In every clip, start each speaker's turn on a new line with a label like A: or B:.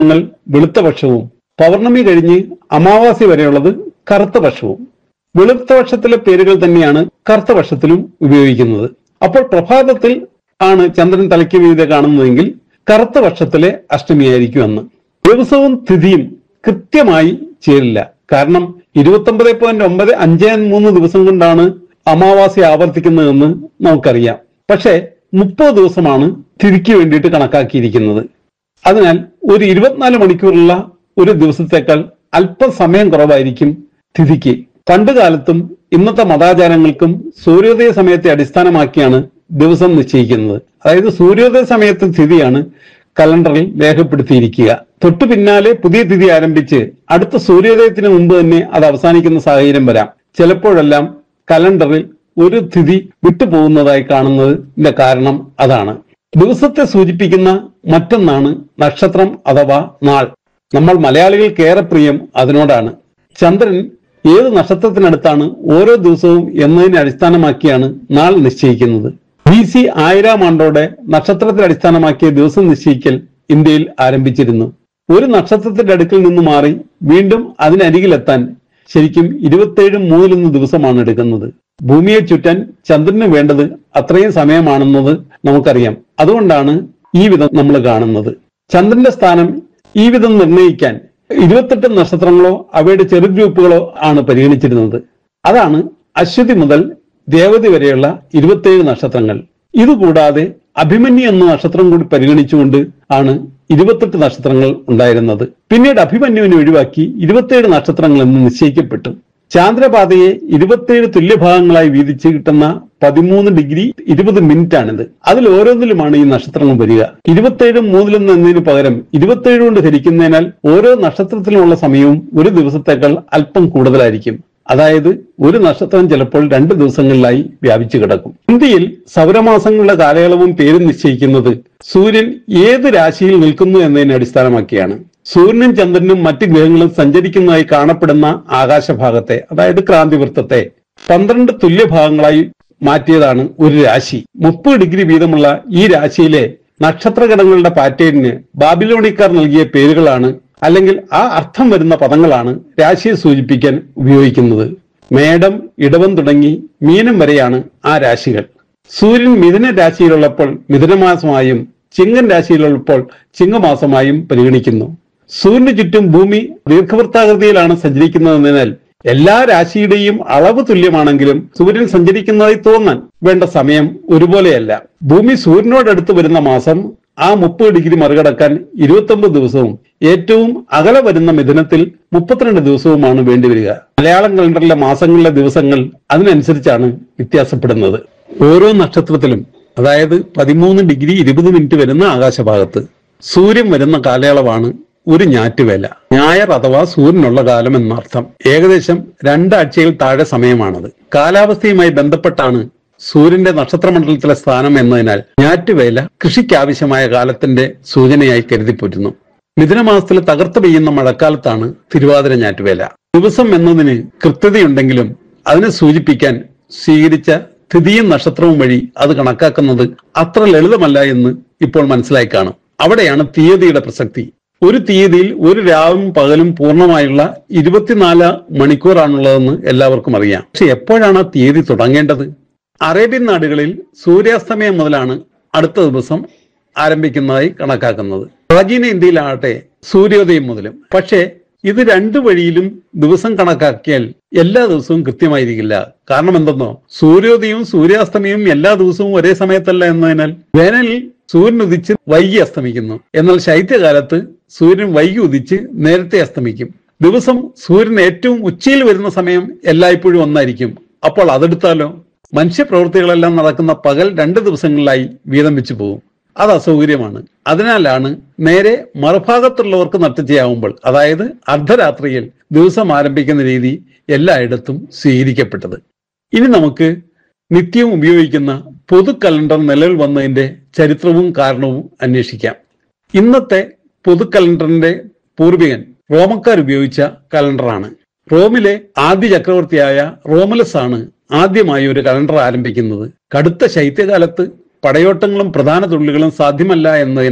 A: ദിവസങ്ങൾ വെളുത്ത പക്ഷവും പൗർണമി കഴിഞ്ഞ് അമാവാസി വരെയുള്ളത് കറുത്ത പക്ഷവും വെളുത്ത പക്ഷത്തിലെ പേരുകൾ തന്നെയാണ് കറുത്ത പക്ഷത്തിലും ഉപയോഗിക്കുന്നത് അപ്പോൾ പ്രഭാതത്തിൽ ആണ് ചന്ദ്രൻ തലയ്ക്ക് വീതെ കാണുന്നതെങ്കിൽ കറുത്ത പക്ഷത്തിലെ അഷ്ടമിയായിരിക്കും അന്ന് ദിവസവും തിഥിയും കൃത്യമായി ചേരില്ല കാരണം ഇരുപത്തൊമ്പത് പോയിന്റ് ഒമ്പത് അഞ്ച് മൂന്ന് ദിവസം കൊണ്ടാണ് അമാവാസി ആവർത്തിക്കുന്നതെന്ന് നമുക്കറിയാം പക്ഷേ മുപ്പത് ദിവസമാണ് തിഥിക്ക് വേണ്ടിയിട്ട് കണക്കാക്കിയിരിക്കുന്നത് അതിനാൽ ഒരു ഇരുപത്തിനാല് മണിക്കൂറുള്ള ഒരു ദിവസത്തേക്കാൾ അല്പം സമയം കുറവായിരിക്കും തിഥിക്ക് പണ്ട് കാലത്തും ഇന്നത്തെ മതാചാരങ്ങൾക്കും സൂര്യോദയ സമയത്തെ അടിസ്ഥാനമാക്കിയാണ് ദിവസം നിശ്ചയിക്കുന്നത് അതായത് സൂര്യോദയ സമയത്തെ തിഥിയാണ് കലണ്ടറിൽ രേഖപ്പെടുത്തിയിരിക്കുക തൊട്ടു പിന്നാലെ പുതിയ തിഥി ആരംഭിച്ച് അടുത്ത സൂര്യോദയത്തിന് മുമ്പ് തന്നെ അത് അവസാനിക്കുന്ന സാഹചര്യം വരാം ചിലപ്പോഴെല്ലാം കലണ്ടറിൽ ഒരു തിഥി വിട്ടുപോകുന്നതായി കാണുന്നതിന്റെ കാരണം അതാണ് ദിവസത്തെ സൂചിപ്പിക്കുന്ന മറ്റൊന്നാണ് നക്ഷത്രം അഥവാ നാൾ നമ്മൾ മലയാളികൾക്ക് ഏറെ പ്രിയം അതിനോടാണ് ചന്ദ്രൻ ഏത് നക്ഷത്രത്തിനടുത്താണ് ഓരോ ദിവസവും എന്നതിനെ അടിസ്ഥാനമാക്കിയാണ് നാൾ നിശ്ചയിക്കുന്നത് ബി സി ആയിരം ആണ്ടോടെ നക്ഷത്രത്തെ അടിസ്ഥാനമാക്കിയ ദിവസം നിശ്ചയിക്കൽ ഇന്ത്യയിൽ ആരംഭിച്ചിരുന്നു ഒരു നക്ഷത്രത്തിന്റെ അടുക്കിൽ നിന്ന് മാറി വീണ്ടും അതിനരികിലെത്താൻ ശരിക്കും ഇരുപത്തേഴും മൂന്നിലൊന്ന് ദിവസമാണ് എടുക്കുന്നത് ഭൂമിയെ ചുറ്റാൻ ചന്ദ്രന് വേണ്ടത് അത്രയും സമയമാണെന്നത് നമുക്കറിയാം അതുകൊണ്ടാണ് ഈ വിധം നമ്മൾ കാണുന്നത് ചന്ദ്രന്റെ സ്ഥാനം ഈ വിധം നിർണ്ണയിക്കാൻ ഇരുപത്തെട്ട് നക്ഷത്രങ്ങളോ അവയുടെ ചെറു ഗ്രൂപ്പുകളോ ആണ് പരിഗണിച്ചിരുന്നത് അതാണ് അശ്വതി മുതൽ ദേവതി വരെയുള്ള ഇരുപത്തേഴ് നക്ഷത്രങ്ങൾ ഇതുകൂടാതെ അഭിമന്യു എന്ന നക്ഷത്രം കൂടി പരിഗണിച്ചുകൊണ്ട് ആണ് ഇരുപത്തെട്ട് നക്ഷത്രങ്ങൾ ഉണ്ടായിരുന്നത് പിന്നീട് അഭിമന്യുവിനെ ഒഴിവാക്കി ഇരുപത്തേഴ് നക്ഷത്രങ്ങൾ എന്ന് നിശ്ചയിക്കപ്പെട്ടു ചാന്ദ്രപാതയെ ഇരുപത്തേഴ് തുല്യഭാഗങ്ങളായി വീതിച്ച് കിട്ടുന്ന പതിമൂന്ന് ഡിഗ്രി ഇരുപത് മിനിറ്റ് ആണിത് അതിൽ ഓരോന്നിലുമാണ് ഈ നക്ഷത്രങ്ങൾ വരിക ഇരുപത്തേഴും മൂന്നിലൊന്ന് എന്നതിന് പകരം ഇരുപത്തേഴ് കൊണ്ട് ധരിക്കുന്നതിനാൽ ഓരോ നക്ഷത്രത്തിലുമുള്ള സമയവും ഒരു ദിവസത്തേക്കാൾ അല്പം കൂടുതലായിരിക്കും അതായത് ഒരു നക്ഷത്രം ചിലപ്പോൾ രണ്ട് ദിവസങ്ങളിലായി വ്യാപിച്ചു കിടക്കും ഇന്ത്യയിൽ സൗരമാസങ്ങളുടെ കാലയളവും പേരും നിശ്ചയിക്കുന്നത് സൂര്യൻ ഏത് രാശിയിൽ നിൽക്കുന്നു എന്നതിനെ അടിസ്ഥാനമാക്കിയാണ് സൂര്യനും ചന്ദ്രനും മറ്റ് ഗ്രഹങ്ങളും സഞ്ചരിക്കുന്നതായി കാണപ്പെടുന്ന ആകാശഭാഗത്തെ അതായത് ക്രാന്തിവൃത്തത്തെ പന്ത്രണ്ട് തുല്യ ഭാഗങ്ങളായി മാറ്റിയതാണ് ഒരു രാശി മുപ്പത് ഡിഗ്രി വീതമുള്ള ഈ രാശിയിലെ നക്ഷത്രഗണങ്ങളുടെ പാറ്റേണിന് ബാബിലോണിക്കാർ നൽകിയ പേരുകളാണ് അല്ലെങ്കിൽ ആ അർത്ഥം വരുന്ന പദങ്ങളാണ് രാശിയെ സൂചിപ്പിക്കാൻ ഉപയോഗിക്കുന്നത് മേടം ഇടവം തുടങ്ങി മീനം വരെയാണ് ആ രാശികൾ സൂര്യൻ മിഥുന രാശിയിലുള്ളപ്പോൾ മിഥുനമാസമായും ചിങ്ങൻ രാശിയിലുള്ളപ്പോൾ ചിങ്ങമാസമായും പരിഗണിക്കുന്നു സൂര്യന് ചുറ്റും ഭൂമി ദീർഘവൃത്താകൃതിയിലാണ് സഞ്ചരിക്കുന്നതെന്നതിനാൽ എല്ലാ രാശിയുടെയും അളവ് തുല്യമാണെങ്കിലും സൂര്യൻ സഞ്ചരിക്കുന്നതായി തോന്നാൻ വേണ്ട സമയം ഒരുപോലെയല്ല ഭൂമി സൂര്യനോടടുത്ത് വരുന്ന മാസം ആ മുപ്പത് ഡിഗ്രി മറികടക്കാൻ ഇരുപത്തൊമ്പത് ദിവസവും ഏറ്റവും അകലെ വരുന്ന മിഥുനത്തിൽ മുപ്പത്തിരണ്ട് ദിവസവുമാണ് വേണ്ടിവരിക മലയാളം കലണ്ടറിലെ മാസങ്ങളിലെ ദിവസങ്ങൾ അതിനനുസരിച്ചാണ് വ്യത്യാസപ്പെടുന്നത് ഓരോ നക്ഷത്രത്തിലും അതായത് പതിമൂന്ന് ഡിഗ്രി ഇരുപത് മിനിറ്റ് വരുന്ന ആകാശഭാഗത്ത് സൂര്യൻ വരുന്ന കാലയളവാണ് ഒരു ഞാറ്റുവേല ഞായർ അഥവാ സൂര്യനുള്ള കാലം എന്നർത്ഥം ഏകദേശം രണ്ടാഴ്ചയിൽ താഴെ സമയമാണത് കാലാവസ്ഥയുമായി ബന്ധപ്പെട്ടാണ് സൂര്യന്റെ നക്ഷത്രമണ്ഡലത്തിലെ സ്ഥാനം എന്നതിനാൽ ഞാറ്റുവേല കൃഷിക്കാവശ്യമായ കാലത്തിന്റെ സൂചനയായി കരുതിപ്പോറ്റുന്നു മിഥുനമാസത്തിൽ തകർത്ത് പെയ്യുന്ന മഴക്കാലത്താണ് തിരുവാതിര ഞാറ്റുവേല ദിവസം എന്നതിന് കൃത്യതയുണ്ടെങ്കിലും അതിനെ സൂചിപ്പിക്കാൻ സ്വീകരിച്ച തിഥിയും നക്ഷത്രവും വഴി അത് കണക്കാക്കുന്നത് അത്ര ലളിതമല്ല എന്ന് ഇപ്പോൾ മനസ്സിലായി കാണും അവിടെയാണ് തീയതിയുടെ പ്രസക്തി ഒരു തീയതിയിൽ ഒരു രാവും പകലും പൂർണ്ണമായുള്ള ഇരുപത്തിനാല് മണിക്കൂറാണുള്ളതെന്ന് എല്ലാവർക്കും അറിയാം പക്ഷെ എപ്പോഴാണ് ആ തീയതി തുടങ്ങേണ്ടത് അറേബ്യൻ നാടുകളിൽ സൂര്യാസ്തമയം മുതലാണ് അടുത്ത ദിവസം ആരംഭിക്കുന്നതായി കണക്കാക്കുന്നത് പ്രാചീന ഇന്ത്യയിലാകട്ടെ സൂര്യോദയം മുതലും പക്ഷേ ഇത് രണ്ടു വഴിയിലും ദിവസം കണക്കാക്കിയാൽ എല്ലാ ദിവസവും കൃത്യമായിരിക്കില്ല കാരണം എന്തെന്നോ സൂര്യോദയവും സൂര്യാസ്തമയവും എല്ലാ ദിവസവും ഒരേ സമയത്തല്ല എന്നതിനാൽ വേനലിൽ സൂര്യൻ ഉദിച്ച് വൈകി അസ്തമിക്കുന്നു എന്നാൽ ശൈത്യകാലത്ത് സൂര്യൻ വൈകി ഉദിച്ച് നേരത്തെ അസ്തമിക്കും ദിവസം സൂര്യൻ ഏറ്റവും ഉച്ചയിൽ വരുന്ന സമയം എല്ലായ്പ്പോഴും ഒന്നായിരിക്കും അപ്പോൾ അതെടുത്താലോ മനുഷ്യപ്രവൃത്തികളെല്ലാം നടക്കുന്ന പകൽ രണ്ട് ദിവസങ്ങളിലായി വീതം വെച്ച് പോകും അത് അസൗകര്യമാണ് അതിനാലാണ് നേരെ മറുഭാഗത്തുള്ളവർക്ക് നട്ടുച്ചയാവുമ്പോൾ അതായത് അർദ്ധരാത്രിയിൽ ദിവസം ആരംഭിക്കുന്ന രീതി എല്ലായിടത്തും സ്വീകരിക്കപ്പെട്ടത് ഇനി നമുക്ക് നിത്യവും ഉപയോഗിക്കുന്ന പൊതു കലണ്ടർ നിലവിൽ വന്നതിന്റെ ചരിത്രവും കാരണവും അന്വേഷിക്കാം ഇന്നത്തെ പൊതു കലണ്ടറിന്റെ പൂർവികൻ റോമക്കാർ ഉപയോഗിച്ച കലണ്ടറാണ് റോമിലെ ആദ്യ ചക്രവർത്തിയായ റോമലസ് ആണ് ആദ്യമായി ഒരു കലണ്ടർ ആരംഭിക്കുന്നത് കടുത്ത ശൈത്യകാലത്ത് പടയോട്ടങ്ങളും പ്രധാന തൊഴിലുകളും സാധ്യമല്ല എന്നതിനാൽ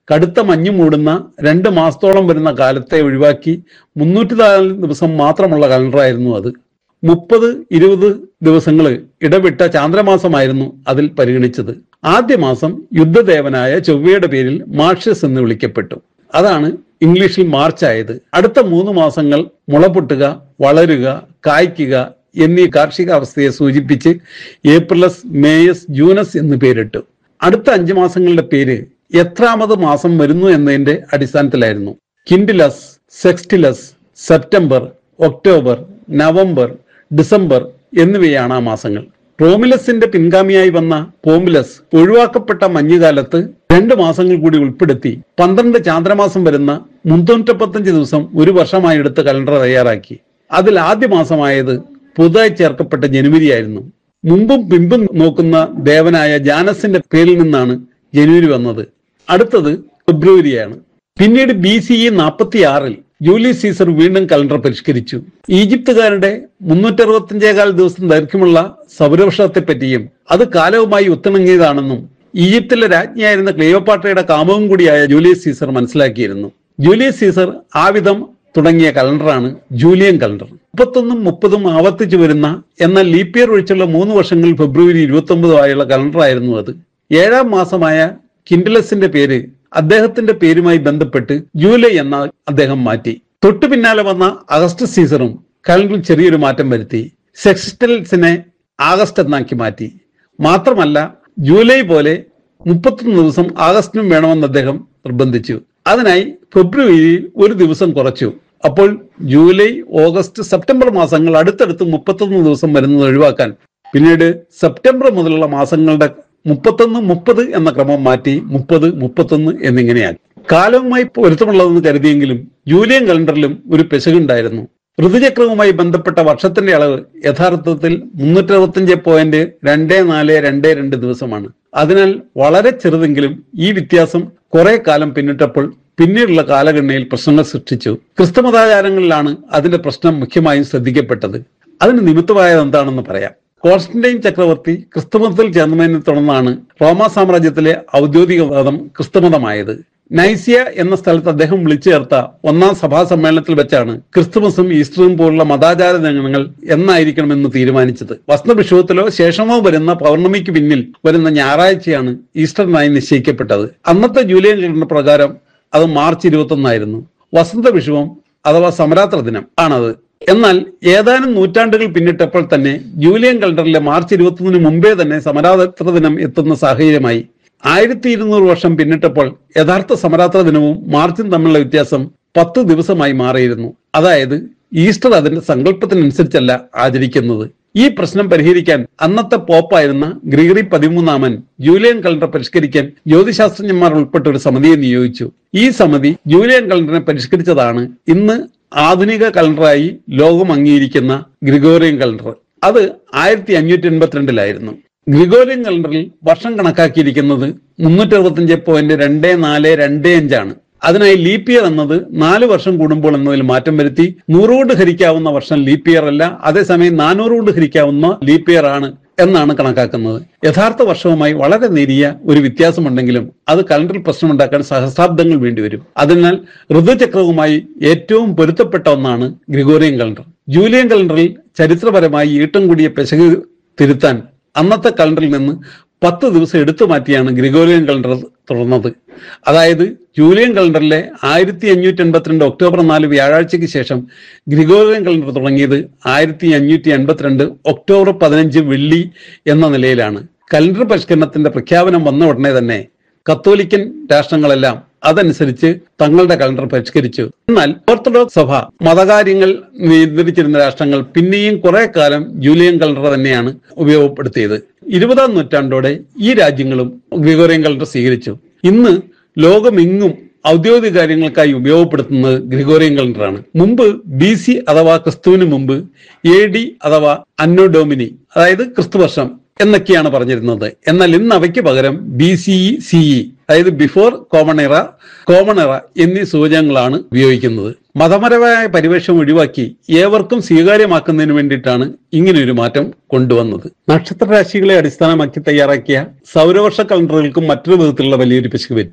A: കടുത്ത മഞ്ഞ് മൂടുന്ന രണ്ട് മാസത്തോളം വരുന്ന കാലത്തെ ഒഴിവാക്കി മുന്നൂറ്റി നാല് ദിവസം മാത്രമുള്ള കലണ്ടറായിരുന്നു അത് മുപ്പത് ഇരുപത് ദിവസങ്ങൾ ഇടവിട്ട ചാന്ദ്രമാസമായിരുന്നു അതിൽ പരിഗണിച്ചത് ആദ്യ മാസം യുദ്ധദേവനായ ചൊവ്വയുടെ പേരിൽ മാർഷ്യസ് എന്ന് വിളിക്കപ്പെട്ടു അതാണ് ഇംഗ്ലീഷിൽ മാർച്ച് ആയത് അടുത്ത മൂന്ന് മാസങ്ങൾ മുളപൊട്ടുക വളരുക കായ്ക്കുക എന്നീ കാർഷിക അവസ്ഥയെ സൂചിപ്പിച്ച് ഏപ്രിലസ് മേയസ് ജൂനസ് എന്ന് പേരിട്ടു അടുത്ത അഞ്ച് മാസങ്ങളുടെ പേര് എത്രാമത് മാസം വരുന്നു എന്നതിന്റെ അടിസ്ഥാനത്തിലായിരുന്നു Quintilis Sextilis September October November December എന്നിവയാണ് ആ മാസങ്ങൾ റോമിലസിന്റെ പിൻഗാമിയായി വന്ന പോംബുലസ് ഒഴിവാക്കപ്പെട്ട മഞ്ഞുകാലത്ത് രണ്ട് മാസങ്ങൾ കൂടി ഉൾപ്പെടുത്തി പന്ത്രണ്ട് ചാന്ദ്രമാസം വരുന്ന മുന്നൂറ്റപ്പത്തഞ്ച് ദിവസം ഒരു വർഷമായി എടുത്ത് കലണ്ടർ തയ്യാറാക്കി അതിൽ ആദ്യ മാസമായത് പുതുതായി ചേർക്കപ്പെട്ട ജനുവരി ആയിരുന്നു മുമ്പും പിമ്പും നോക്കുന്ന ദേവനായ ജാനസിന്റെ പേരിൽ നിന്നാണ് ജനുവരി വന്നത് അടുത്തത് ഫെബ്രുവരിയാണ് പിന്നീട് ബി സി ഇ നാൽപ്പത്തി ആറിൽ ജൂലിയസ് സീസർ വീണ്ടും കലണ്ടർ പരിഷ്കരിച്ചു ഈജിപ്തുകാരുടെ മുന്നൂറ്ററുപത്തിയഞ്ചേകാൽ ദിവസം ദൈർഘ്യമുള്ള സൗരവർഷത്തെ പറ്റിയും അത് കാലവുമായി ഒത്തിണങ്ങിയതാണെന്നും ഈജിപ്തിലെ രാജ്ഞിയായിരുന്ന ക്ലിയോപാട്രയുടെ കാമവും കൂടിയായ ജൂലിയസ് സീസർ മനസ്സിലാക്കിയിരുന്നു ജൂലിയസ് സീസർ ആവിധം തുടങ്ങിയ കലണ്ടറാണ് ജൂലിയൻ കലണ്ടർ മുപ്പത്തൊന്നും മുപ്പതും ആവർത്തിച്ചു വരുന്ന എന്നാൽ ലീപ് ഇയർ ഒഴിച്ചുള്ള മൂന്ന് വർഷങ്ങൾ ഫെബ്രുവരി ഇരുപത്തി ഒമ്പതുമായുള്ള കലണ്ടറായിരുന്നു അത് ഏഴാം മാസമായ കിൻഡലസിന്റെ പേര് അദ്ദേഹത്തിന്റെ പേരുമായി ബന്ധപ്പെട്ട് ജൂലൈ എന്ന അദ്ദേഹം മാറ്റി തൊട്ടു പിന്നാലെ വന്ന അഗസ്റ്റ് സീസറും കലണ്ടറിൽ ചെറിയൊരു മാറ്റം വരുത്തി സെക്സ്റ്റൽസിനെ ആഗസ്റ്റ് എന്നാക്കി മാറ്റി മാത്രമല്ല ജൂലൈ പോലെ മുപ്പത്തൊന്ന് ദിവസം ആഗസ്റ്റിനും വേണമെന്ന് അദ്ദേഹം നിർബന്ധിച്ചു അതിനായി ഫെബ്രുവരിയിൽ ഒരു ദിവസം കുറച്ചു അപ്പോൾ ജൂലൈ ഓഗസ്റ്റ് സെപ്റ്റംബർ മാസങ്ങൾ അടുത്തടുത്ത് മുപ്പത്തൊന്ന് ദിവസം വരുന്നത് ഒഴിവാക്കാൻ പിന്നീട് സെപ്റ്റംബർ മുതലുള്ള മാസങ്ങളുടെ മുപ്പത്തൊന്ന് മുപ്പത് എന്ന ക്രമം മാറ്റി മുപ്പത് മുപ്പത്തൊന്ന് എന്നിങ്ങനെയാക്കി കാലവുമായി പൊരുത്തമുള്ളതെന്ന് കരുതിയെങ്കിലും ജൂലിയൻ കലണ്ടറിലും ഒരു പെശകുണ്ടായിരുന്നു ഋതുചക്രവുമായി ബന്ധപ്പെട്ട വർഷത്തിന്റെ അളവ് യഥാർത്ഥത്തിൽ മുന്നൂറ്റി അറുപത്തിയഞ്ച് പോയിന്റ് രണ്ട് നാല് രണ്ട് രണ്ട് ദിവസമാണ് അതിനാൽ വളരെ ചെറുതെങ്കിലും ഈ വ്യത്യാസം കുറെ കാലം പിന്നിട്ടപ്പോൾ പിന്നീടുള്ള കാലഗണനയിൽ പ്രശ്നങ്ങൾ സൃഷ്ടിച്ചു ക്രിസ്തുമതാചാരങ്ങളിലാണ് അതിന്റെ പ്രശ്നം മുഖ്യമായും ശ്രദ്ധിക്കപ്പെട്ടത് അതിന് നിമിത്തമായത് എന്താണെന്ന് പറയാം കോൺസ്റ്റന്റൈൻ ചക്രവർത്തി ക്രിസ്തുമതത്തിൽ ചേർന്നതിനെ തുടർന്നാണ് റോമാ സാമ്രാജ്യത്തിലെ ഔദ്യോഗിക മതം ക്രിസ്തുമതമായത് നൈസിയ എന്ന സ്ഥലത്ത് അദ്ദേഹം വിളിച്ചു ചേർത്ത ഒന്നാം സഭാ സമ്മേളനത്തിൽ വെച്ചാണ് ക്രിസ്തുമസും ഈസ്റ്ററും പോലുള്ള മതാചാര ദിനങ്ങൾ എന്നായിരിക്കണമെന്ന് തീരുമാനിച്ചത് വസ്ത്രവിഷുവത്തിലോ ശേഷമോ വരുന്ന പൗർണമിക്ക് പിന്നിൽ വരുന്ന ഞായറാഴ്ചയാണ് ഈസ്റ്ററിനായി നിശ്ചയിക്കപ്പെട്ടത് അന്നത്തെ ജൂലിയൻ കലണ്ടർ പ്രകാരം അത് മാർച്ച് ഇരുപത്തൊന്നായിരുന്നു വസന്ത വിഷുവം അഥവാ സമരാത്ര ദിനം ആണത് എന്നാൽ ഏതാനും നൂറ്റാണ്ടുകൾ പിന്നിട്ടപ്പോൾ തന്നെ ജൂലിയൻ കലണ്ടറിലെ മാർച്ച് ഇരുപത്തൊന്നിന് മുമ്പേ തന്നെ സമരാത്ര ദിനം എത്തുന്ന സാഹചര്യമായി ആയിരത്തി ഇരുന്നൂറ് വർഷം പിന്നിട്ടപ്പോൾ യഥാർത്ഥ സമരാത്ര ദിനവും മാർച്ചും തമ്മിലുള്ള വ്യത്യാസം പത്ത് ദിവസമായി മാറിയിരുന്നു അതായത് ഈസ്റ്റർ അതിന്റെ സങ്കല്പത്തിനനുസരിച്ചല്ല ആചരിക്കുന്നത് ഈ പ്രശ്നം പരിഹരിക്കാൻ അന്നത്തെ പോപ്പായിരുന്ന ഗ്രിഗറി പതിമൂന്നാമൻ ജൂലിയൻ കലണ്ടർ പരിഷ്കരിക്കാൻ ജ്യോതിശാസ്ത്രജ്ഞന്മാർ ഉൾപ്പെട്ട ഒരു സമിതിയെ നിയോഗിച്ചു ഈ സമിതി ജൂലിയൻ കലണ്ടറിനെ പരിഷ്കരിച്ചതാണ് ഇന്ന് ആധുനിക കലണ്ടറായി ലോകം അംഗീകരിക്കുന്ന ഗ്രിഗോറിയൻ കലണ്ടർ അത് ആയിരത്തി അഞ്ഞൂറ്റി എൺപത്തിരണ്ടിലായിരുന്നു ഗ്രിഗോറിയൻ കലണ്ടറിൽ വർഷം കണക്കാക്കിയിരിക്കുന്നത് മുന്നൂറ്റി അറുപത്തിയഞ്ച് പോയിന്റ് രണ്ട് നാല് രണ്ട് അഞ്ചാണ് അതിനായി ലീപ്പ് ഇയർ എന്നത് നാല് വർഷം കൂടുമ്പോൾ എന്നതിൽ മാറ്റം വരുത്തി നൂറ് കൊണ്ട് ഹരിക്കാവുന്ന വർഷം ലീപ്പ് ഇയർ അല്ല അതേസമയം നാനൂറ് കൊണ്ട് ഹരിക്കാവുന്ന ലീപ്പ് ഇയർ ആണ് എന്നാണ് കണക്കാക്കുന്നത് യഥാർത്ഥ വർഷവുമായി വളരെ നേരിയ ഒരു വ്യത്യാസമുണ്ടെങ്കിലും അത് കലണ്ടറിൽ പ്രശ്നമുണ്ടാക്കാൻ സഹസ്രാബ്ദങ്ങൾ വേണ്ടിവരും അതിനാൽ ഋതുചക്രവുമായി ഏറ്റവും പൊരുത്തപ്പെട്ട ഒന്നാണ് ഗ്രിഗോറിയൻ കലണ്ടർ ജൂലിയൻ കലണ്ടറിൽ ചരിത്രപരമായി ഈട്ടം കൂടിയ പെശക് തിരുത്താൻ അന്നത്തെ കലണ്ടറിൽ നിന്ന് പത്ത് ദിവസം എടുത്തു മാറ്റിയാണ് ഗ്രിഗോറിയൻ കലണ്ടർ തുടർന്നത് അതായത് ജൂലിയൻ കലണ്ടറിലെ ആയിരത്തി അഞ്ഞൂറ്റി എൺപത്തിരണ്ട് ഒക്ടോബർ നാല് വ്യാഴാഴ്ചയ്ക്ക് ശേഷം ഗ്രിഗോറിയൻ കലണ്ടർ തുടങ്ങിയത് ആയിരത്തി അഞ്ഞൂറ്റി എൺപത്തിരണ്ട് ഒക്ടോബർ പതിനഞ്ച് വെള്ളി എന്ന നിലയിലാണ് കലണ്ടർ പരിഷ്കരണത്തിന്റെ പ്രഖ്യാപനം വന്ന ഉടനെ തന്നെ കത്തോലിക്കൻ രാഷ്ട്രങ്ങളെല്ലാം അതനുസരിച്ച് തങ്ങളുടെ കലണ്ടർ പരിഷ്കരിച്ചു എന്നാൽ ഓർത്തഡോക്സ് സഭ മതകാര്യങ്ങൾ നിയന്ത്രിച്ചിരുന്ന രാഷ്ട്രങ്ങൾ പിന്നെയും കുറെ കാലം ജൂലിയൻ കലണ്ടർ തന്നെയാണ് ഉപയോഗപ്പെടുത്തിയത് ഇരുപതാം നൂറ്റാണ്ടോടെ ഈ രാജ്യങ്ങളും ഗ്രിഗോറിയൻ കലണ്ടർ സ്വീകരിച്ചു ഇന്ന് ലോകമെങ്ങും ഔദ്യോഗിക കാര്യങ്ങൾക്കായി ഉപയോഗപ്പെടുത്തുന്നത് ഗ്രിഗോറിയൻ കലണ്ടറാണ് മുമ്പ് ബി സി അഥവാ ക്രിസ്തുവിന് മുമ്പ് എ ഡി അഥവാ അന്നോ ഡോമിനി അതായത് ക്രിസ്തുവർഷം എന്നൊക്കെയാണ് പറഞ്ഞിരുന്നത് എന്നാൽ ഇന്ന് അവയ്ക്ക് പകരം B C E C E അതായത് before common era common era എന്നീ സൂചകങ്ങളാണ് ഉപയോഗിക്കുന്നത് മതപരമായ പരിവേഷം ഒഴിവാക്കി ഏവർക്കും സ്വീകാര്യമാക്കുന്നതിന് വേണ്ടിയിട്ടാണ് ഇങ്ങനെയൊരു മാറ്റം കൊണ്ടുവന്നത് നക്ഷത്രരാശികളെ അടിസ്ഥാനമാക്കി തയ്യാറാക്കിയ സൗരവർഷ കലണ്ടറുകൾക്കും മറ്റൊരു വിധത്തിലുള്ള വലിയൊരു പിശക് പറ്റി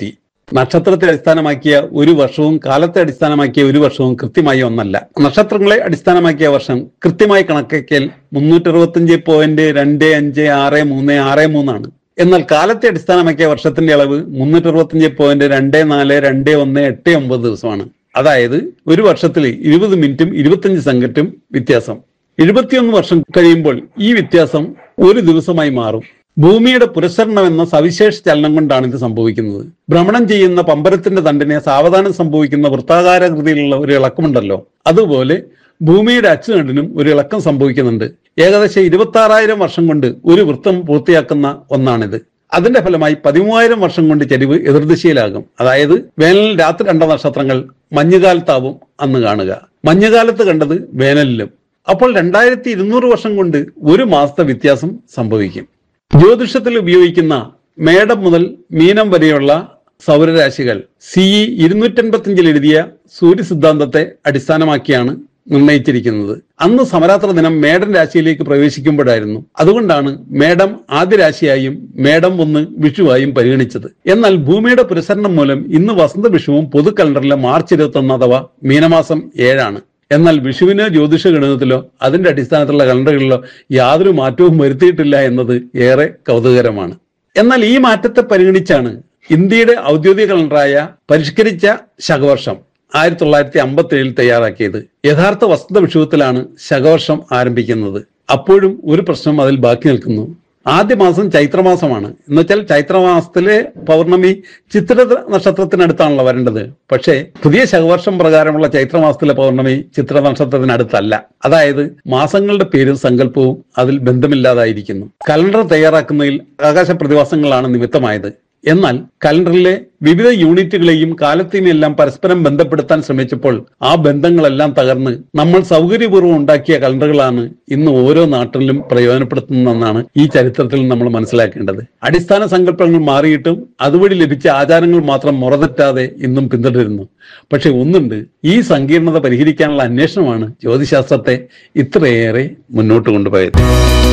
A: നക്ഷത്രത്തെ അടിസ്ഥാനമാക്കിയ ഒരു വർഷവും കാലത്തെ അടിസ്ഥാനമാക്കിയ ഒരു വർഷവും കൃത്യമായി ഒന്നല്ല നക്ഷത്രങ്ങളെ അടിസ്ഥാനമാക്കിയ വർഷം കൃത്യമായി കണക്കാക്കിയാൽ മുന്നൂറ്റി അറുപത്തിയഞ്ച് പോയിന്റ് രണ്ട് അഞ്ച് ആറ് മൂന്ന് ആറ് മൂന്നാണ് എന്നാൽ കാലത്തെ അടിസ്ഥാനമാക്കിയ വർഷത്തിന്റെ അളവ് മുന്നൂറ്റി അറുപത്തിയഞ്ച് പോയിന്റ് രണ്ട് നാല് രണ്ട് ഒന്ന് എട്ട് ഒമ്പത് ദിവസമാണ് അതായത് ഒരു വർഷത്തിൽ ഇരുപത് മിനിറ്റും ഇരുപത്തിയഞ്ച് സെക്കൻഡും വ്യത്യാസം എഴുപത്തിയൊന്ന് വർഷം കഴിയുമ്പോൾ ഈ വ്യത്യാസം ഒരു ദിവസമായി മാറും ഭൂമിയുടെ പുരസരണം എന്ന സവിശേഷ ചലനം കൊണ്ടാണ് ഇത് സംഭവിക്കുന്നത് ഭ്രമണം ചെയ്യുന്ന പമ്പരത്തിന്റെ തണ്ടിനെ സാവധാനം സംഭവിക്കുന്ന വൃത്താകാരകൃതിയിലുള്ള ഒരു ഇളക്കമുണ്ടല്ലോ അതുപോലെ ഭൂമിയുടെ അച്ചുതണ്ടിനും ഒരു ഇളക്കം സംഭവിക്കുന്നുണ്ട് ഏകദേശം ഇരുപത്തി ആറായിരം വർഷം കൊണ്ട് ഒരു വൃത്തം പൂർത്തിയാക്കുന്ന ഒന്നാണിത് അതിന്റെ ഫലമായി പതിമൂവായിരം വർഷം കൊണ്ട് ചരിവ് എതിർദിശയിലാകും അതായത് വേനലിൽ രാത്രി കണ്ട നക്ഷത്രങ്ങൾ മഞ്ഞുകാലത്താവും അന്ന് കാണുക മഞ്ഞുകാലത്ത് കണ്ടത് വേനലിലും അപ്പോൾ രണ്ടായിരത്തി ഇരുന്നൂറ് വർഷം കൊണ്ട് ഒരു മാസത്തെ വ്യത്യാസം സംഭവിക്കും ജ്യോതിഷത്തിൽ ഉപയോഗിക്കുന്ന മേടം മുതൽ മീനം വരെയുള്ള സൗരരാശികൾ സി ഇ ഇരുന്നൂറ്റൻപത്തിയഞ്ചിൽ എഴുതിയ സൂര്യ സിദ്ധാന്തത്തെ അടിസ്ഥാനമാക്കിയാണ് നിർണയിച്ചിരിക്കുന്നത് അന്ന് സമരാത്ര ദിനം മേടൻ രാശിയിലേക്ക് പ്രവേശിക്കുമ്പോഴായിരുന്നു അതുകൊണ്ടാണ് മേടം ആദ്യ രാശിയായും മേടം ഒന്ന് വിഷുവായും പരിഗണിച്ചത് എന്നാൽ ഭൂമിയുടെ പുരസരണം മൂലം ഇന്ന് വസന്ത വിഷുവും പൊതു കലണ്ടറിലെ മാർച്ച് ഇരുപത്തി അഥവാ മീനമാസം ഏഴാണ് എന്നാൽ വിഷുവിനോ ജ്യോതിഷ ഗണിതത്തിലോ അതിന്റെ അടിസ്ഥാനത്തിലുള്ള കലണ്ടറുകളിലോ യാതൊരു മാറ്റവും വരുത്തിയിട്ടില്ല എന്നത് ഏറെ കൗതുകരമാണ് എന്നാൽ ഈ മാറ്റത്തെ പരിഗണിച്ചാണ് ഇന്ത്യയുടെ ഔദ്യോഗിക കലണ്ടറായ പരിഷ്കരിച്ച ശകവർഷം ആയിരത്തി തൊള്ളായിരത്തി അമ്പത്തി ഏഴിൽ തയ്യാറാക്കിയത് യഥാർത്ഥ വസന്ത വിഷുവത്തിലാണ് ശകവർഷം ആരംഭിക്കുന്നത് അപ്പോഴും ഒരു പ്രശ്നം അതിൽ ബാക്കി നിൽക്കുന്നു ആദ്യ മാസം ചൈത്രമാസമാണ് എന്നുവെച്ചാൽ ചൈത്രമാസത്തിലെ പൗർണമി ചിത്ര നക്ഷത്രത്തിനടുത്താണല്ലോ വരേണ്ടത് പക്ഷേ പുതിയ ശകവർഷം പ്രകാരമുള്ള ചൈത്രമാസത്തിലെ പൗർണമി ചിത്ര നക്ഷത്രത്തിനടുത്തല്ല അതായത് മാസങ്ങളുടെ പേരും സങ്കല്പവും അതിൽ ബന്ധമില്ലാതായിരിക്കുന്നു കലണ്ടർ തയ്യാറാക്കുന്നതിൽ ആകാശ പ്രതിഭാസങ്ങളാണ് നിമിത്തമായത് എന്നാൽ കലണ്ടറിലെ വിവിധ യൂണിറ്റുകളെയും കാലത്തെയും എല്ലാം പരസ്പരം ബന്ധപ്പെടുത്താൻ ശ്രമിച്ചപ്പോൾ ആ ബന്ധങ്ങളെല്ലാം തകർന്ന് നമ്മൾ സൗകര്യപൂർവ്വം ഉണ്ടാക്കിയ കലണ്ടറുകളാണ് ഇന്ന് ഓരോ നാട്ടിലും പ്രയോജനപ്പെടുത്തുന്നതെന്നാണ് ഈ ചരിത്രത്തിൽ നമ്മൾ മനസ്സിലാക്കേണ്ടത് അടിസ്ഥാന സങ്കല്പങ്ങൾ മാറിയിട്ടും അതുവഴി ലഭിച്ച ആചാരങ്ങൾ മാത്രം മുറതെറ്റാതെ ഇന്നും പിന്തുടരുന്നു പക്ഷെ ഒന്നുണ്ട് ഈ സങ്കീർണത പരിഹരിക്കാനുള്ള അന്വേഷണമാണ് ജ്യോതിശാസ്ത്രത്തെ ഇത്രയേറെ മുന്നോട്ട് കൊണ്ടുപോയത്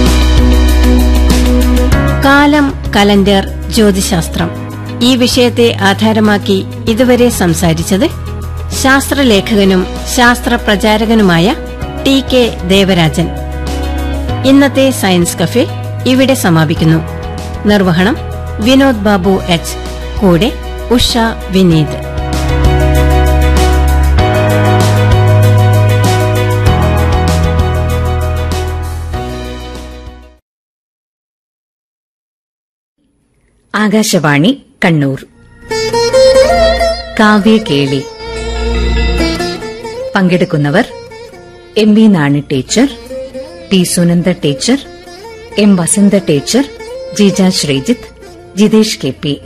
B: കാലം കലണ്ടർ ജ്യോതിശാസ്ത്രം ഈ വിഷയത്തെ ആധാരമാക്കി ഇതുവരെ സംസാരിച്ചത് ശാസ്ത്രലേഖകനും ശാസ്ത്ര പ്രചാരകനുമായ ടി കെ ദേവരാജൻ ഇന്നത്തെ സയൻസ് കഫേ ഇവിടെ സമാപിക്കുന്നു നിർവഹണം വിനോദ് ബാബു എച്ച് കൂടെ ഉഷ വിനീത്
C: ആകാശവാണി കണ്ണൂർ കാവ്യകേളി പങ്കെടുക്കുന്നവർ M V Nani teacher P Sunanda teacher M Vasantha teacher Jija Sreejith Jithesh K P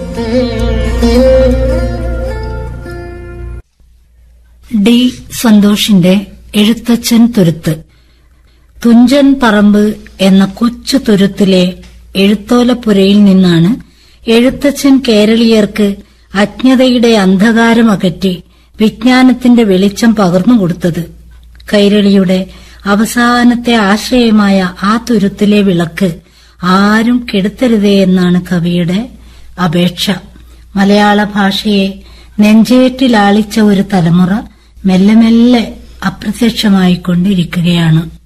D: D സന്തോഷിന്റെ എഴുത്തച്ഛൻ തുരുത്ത് തുഞ്ചൻ പറമ്പ് എന്ന കൊച്ചു തുരുത്തിലെ എഴുത്തോലപ്പുരയിൽ നിന്നാണ് എഴുത്തച്ഛൻ കേരളീയർക്ക് അജ്ഞതയുടെ അന്ധകാരം അകറ്റി വിജ്ഞാനത്തിന്റെ വെളിച്ചം പകർന്നുകൊടുത്തത് കൈരളിയുടെ അവസാനത്തെ ആശ്രയമായ ആ തുരുത്തിലെ വിളക്ക് ആരും കെടുത്തരുതേ എന്നാണ് കവിയുടെ അപേക്ഷ മലയാള ഭാഷയെ നെഞ്ചേറ്റിലാളിച്ച ഒരു തലമുറ മെല്ലെ മെല്ലെ അപ്രത്യക്ഷമായിക്കൊണ്ടിരിക്കുകയാണ്